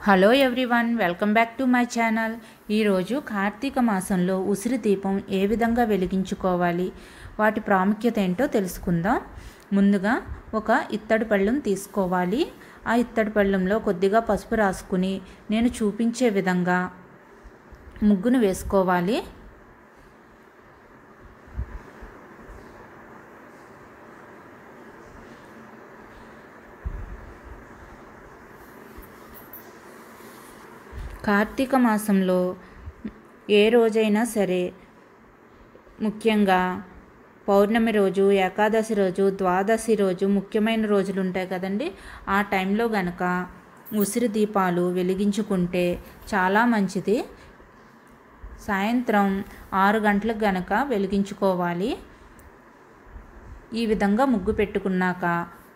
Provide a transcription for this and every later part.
hello everyone welcome back to my channel ఈరోజు కార్తీక మాసంలో ఉసిరి దీపం ఏ విధంగా వెలిగించుకోవాలి వాటి ప్రాముఖ్యత ఏంటో తెలుసుకుందాం ముందుగా ఒక ఇత్తడి పళ్ళెం తీసుకోవాలి ఆ ఇత్తడి పళ్ళెంలో కొద్దిగా పసుపు రాసుకుని నేను చూపించే విధంగా ముగ్గును వేసుకోవాలి కార్తీక మాసంలో ఏ రోజైనా సరే ముఖ్యంగా పౌర్ణమి రోజు ఏకాదశి రోజు ద్వాదశి రోజు ముఖ్యమైన రోజులు ఉంటాయి కదండి ఆ టైంలో గనక ఉసిరి దీపాలు వెలిగించుకుంటే చాలా మంచిది సాయంత్రం ఆరు గంటలకు గనక వెలిగించుకోవాలి ఈ విధంగా ముగ్గు పెట్టుకున్నాక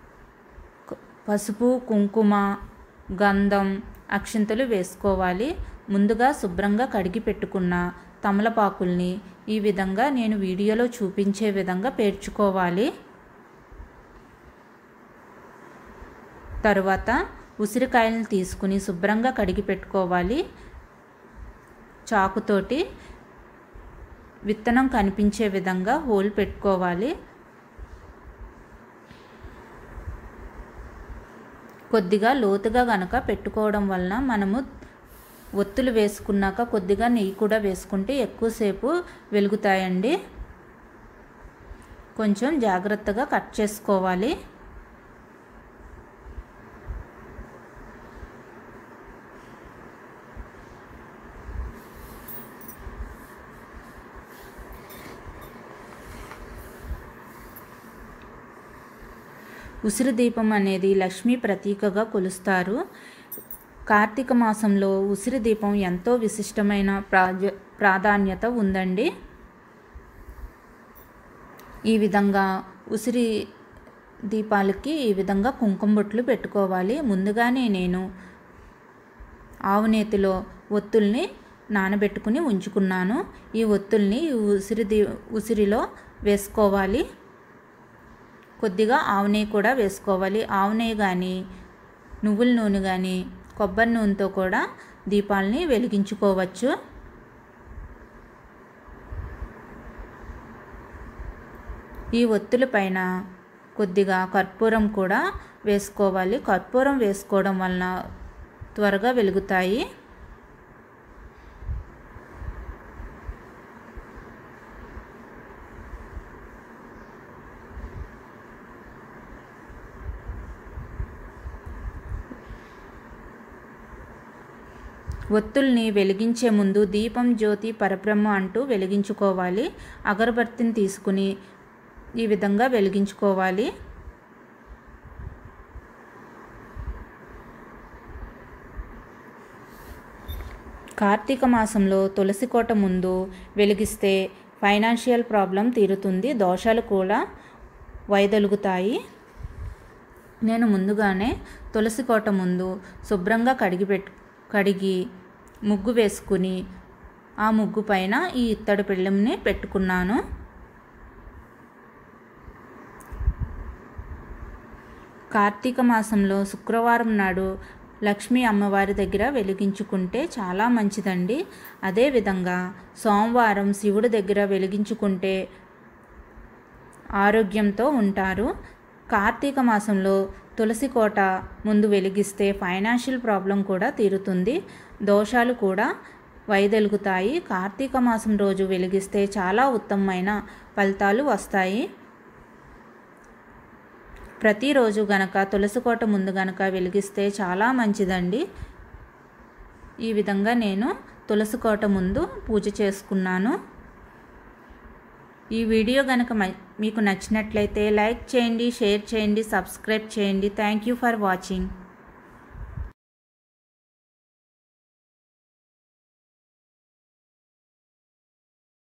పసుపు కుంకుమ గంధం అక్షింతలు వేసుకోవాలి ముందుగా శుభ్రంగా కడిగి పెట్టుకున్న తమలపాకుల్ని ఈ విధంగా నేను వీడియోలో చూపించే విధంగా పేర్చుకోవాలి తరువాత ఉసిరికాయలను తీసుకుని శుభ్రంగా కడిగి పెట్టుకోవాలి చాకుతోటి విత్తనం కనిపించే విధంగా హోల్ పెట్టుకోవాలి కొద్దిగా లోతుగా గనక పెట్టుకోవడం వలన మనము ఒత్తులు వేసుకున్నాక కొద్దిగా నెయ్యి కూడా వేసుకుంటే ఎక్కువసేపు వెలుగుతాయండి కొంచెం జాగ్రత్తగా కట్ చేసుకోవాలి ఉసిరి దీపం అనేది లక్ష్మీ ప్రతీకగా కొలుస్తారు కార్తీక మాసంలో ఉసిరి దీపం ఎంతో విశిష్టమైన ప్రాజ ప్రాధాన్యత ఉందండి ఈ విధంగా ఉసిరి దీపాలకి ఈ విధంగా కుంకుమ బొట్లు పెట్టుకోవాలి ముందుగానే నేను ఆవునేతిలో ఒత్తుల్ని నానబెట్టుకుని ఉంచుకున్నాను ఈ ఒత్తుల్ని ఉసిరి దీ ఉసిరిలో వేసుకోవాలి కొద్దిగా ఆవు నెయ్యి కూడా వేసుకోవాలి ఆవు నెయ్యి కానీ నువ్వుల నూనె కానీ కొబ్బరి నూనెతో కూడా దీపాలని వెలిగించుకోవచ్చు ఈ ఒత్తుల పైన కొద్దిగా కర్పూరం కూడా వేసుకోవాలి కర్పూరం వేసుకోవడం వలన త్వరగా వెలుగుతాయి ఒత్తుల్ని వెలిగించే ముందు దీపం జ్యోతి పరబ్రహ్మ అంటూ వెలిగించుకోవాలి అగరబత్తిని తీసుకుని ఈ విధంగా వెలిగించుకోవాలి కార్తీక మాసంలో తులసి కోట ముందు వెలిగిస్తే ఫైనాన్షియల్ ప్రాబ్లం తీరుతుంది దోషాలు కూడా వైదొలుగుతాయి నేను ముందుగానే తులసి కోట ముందు శుభ్రంగా కడిగి పెట్టు కడిగి ముగ్గు వేసుకుని ఆ ముగ్గు పైన ఈ ఇత్తడి పిల్లంని పెట్టుకున్నాను కార్తీక మాసంలో శుక్రవారం నాడు లక్ష్మీ అమ్మవారి దగ్గర వెలిగించుకుంటే చాలా మంచిదండి అదేవిధంగా సోమవారం శివుడి దగ్గర వెలిగించుకుంటే ఆరోగ్యంతో ఉంటారు కార్తీక మాసంలో తులసి కోట ముందు వెలిగిస్తే ఫైనాన్షియల్ ప్రాబ్లం కూడా తీరుతుంది దోషాలు కూడా వైదొలుగుతాయి కార్తీక మాసం రోజు వెలిగిస్తే చాలా ఉత్తమమైన ఫలితాలు వస్తాయి ప్రతిరోజు గనక తులసి కోట ముందు గనక వెలిగిస్తే చాలా మంచిదండి ఈ విధంగా నేను తులసి కోట ముందు పూజ చేసుకున్నాను ఈ వీడియో కనుక మీకు నచ్చినట్లయితే లైక్ చేయండి షేర్ చేయండి సబ్స్క్రైబ్ చేయండి థ్యాంక్ యూ ఫర్ వాచింగ్